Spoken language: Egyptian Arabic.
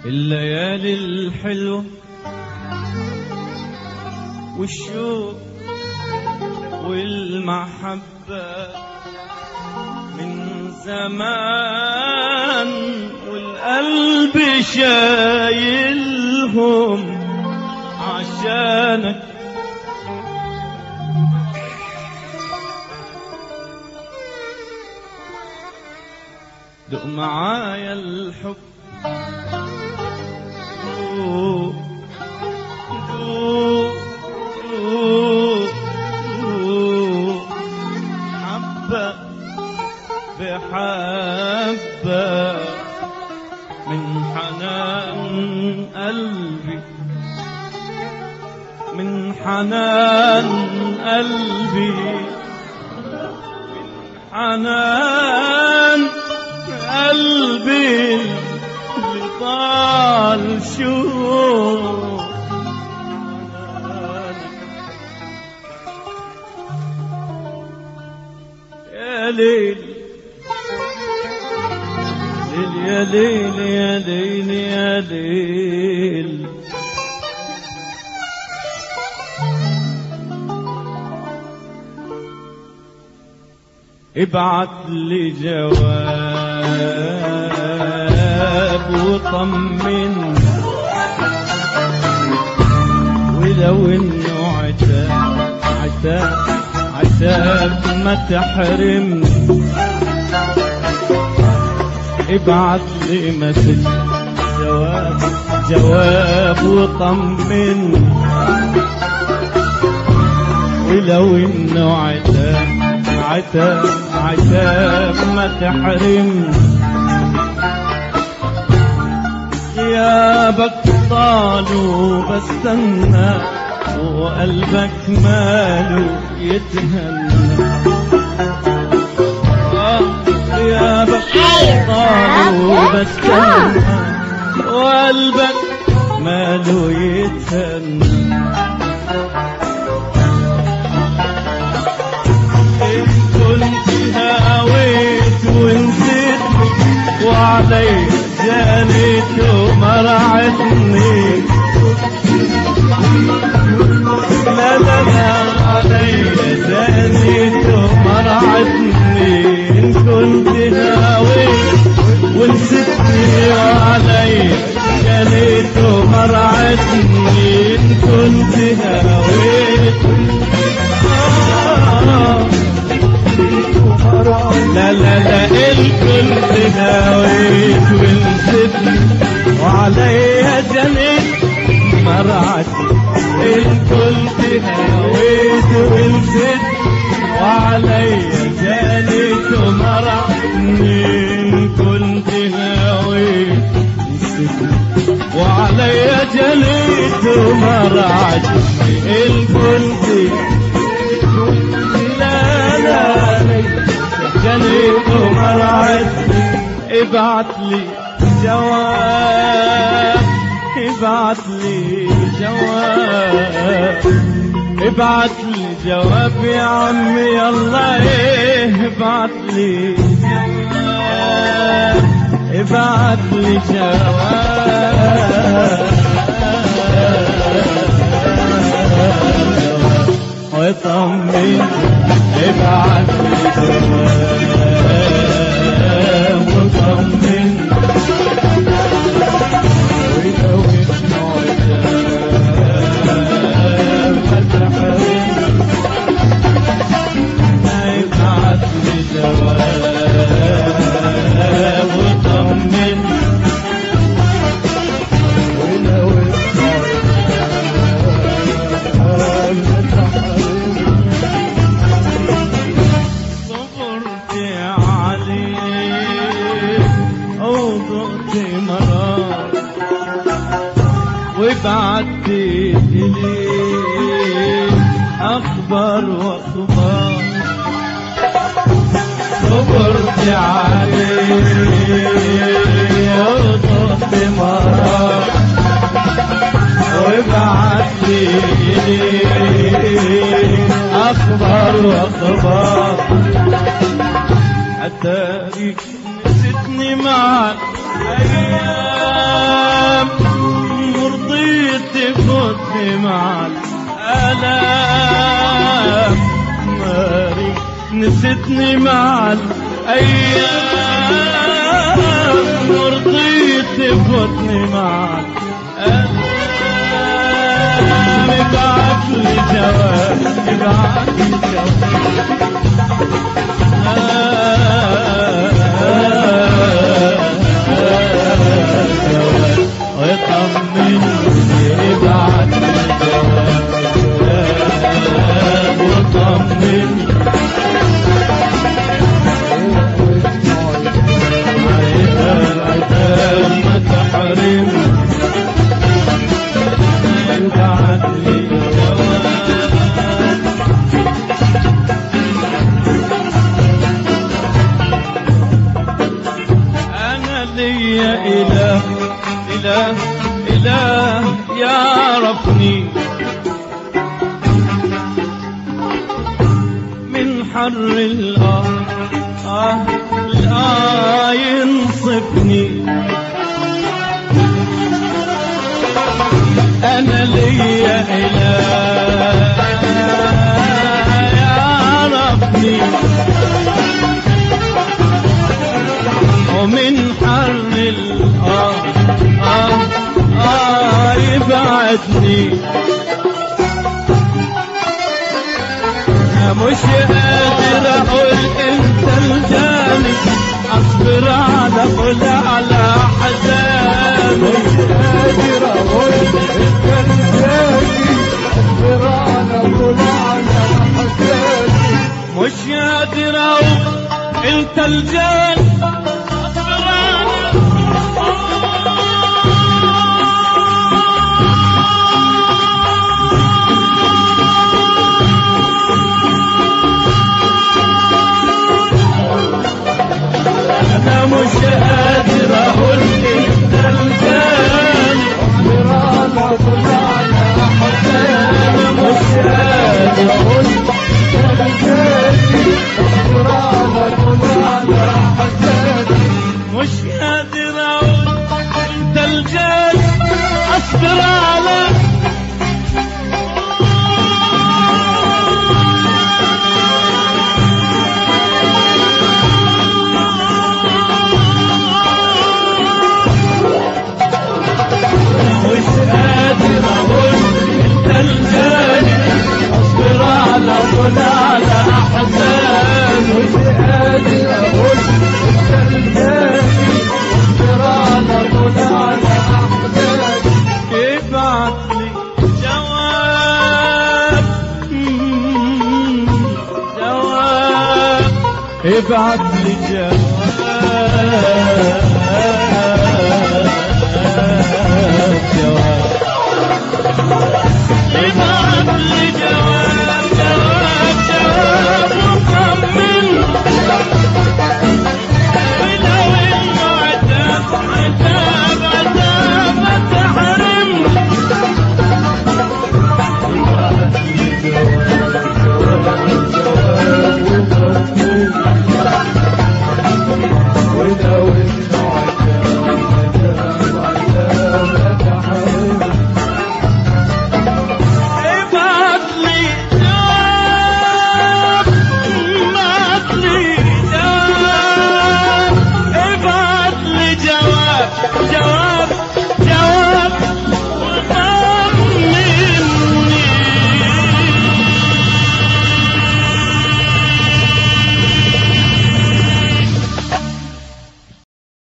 الليالي الحلوة والشوق والمحبة من زمان والقلب شايلهم عشانك دق معايا الحب دوق دوق دوق دوق حبة بحبة من حنان قلبي من حنان قلبي من حنان قلبي اللي طال شوق يا ليل ليل يا ليل يا ليل يا ليل ابعت لي جواب وطمن ولو انه عتاب عتاب عتاب ما تحرمني ابعت لي مسج جواب جواب وطمني ولو انه عتاب عتاب عتاب ما تحرمني غيابك طال وبستنى وقلبك ماله يتهنى آه، غيابك طال وبستنى وقلبك ماله يتهنى إن كنت هويت ونسيتني وعلي جانيت ومرعتني لا لا لا علي جانيت ومرعتني إن كنت هويت ونسيتني وعلي جانيت ومرعتني إن كنت هويت آه لا لا لا الكل هويت ونسيتني وعليا جنيت مرعتي الكل هويت ونسيتني وعليا جنيت ومرعتني إن كنت هويت ونسيتني وعليا جنيت ومرعتني الكل لا لا جنيت ومرعت ابعت لي جواب ابعت لي جواب ابعت لي جواب يا عمي يلا ايه ابعت لي جواب ابعت لي جواب وطمن ابعت لي جواب وطمن ولو اسمه عتاب ما تحرمني ابعت لي جواب وطمن ولو اسمه عتاب ما تحرمني صبرت عليك وضغط مرار وبعدت إليك أخبار وأخبار صبرت عليك وضغط مرار وبعدت إليك أخبار وأخبار أتاريك نسيتني معك أيام نسيتني مع الأيام ورضيت تفوتني مع الأيام ابعت لي جواب ابعت لي جواب ويطمني ابعت لي جواب وطمني عتاب عتاب ما تحرم ابعت لي جواب أنا لي إله إله إله يعرفني من حر الآه آه الآه ينصفني أنا لي إله يعرفني ومن حر الآه آه آه يبعدني مش قادر أقول أنت الجاني أصبر على قول على حزاني مش قادر اقول انت الجاني اصبر على طول على حساني مش قادر أقول أنت الجاني أصبر على أنا مش قادر أقول أنت الجاني اصبر على طول على حساني أنا مش قادر اقول انت الجاني اصبر على طول على حساني مش قادر اقول انت الجاي اصبر على مش قادر اقول انت الجاي اصبر على طول على احزان مش قادر اقول انت الجاني اصبر على طول على حساني ابعت لي جواب مم، جواب ابعت لي جواب جواب ابعت لي جواب جواب جواب مطمن ولو انه عتاب عتاب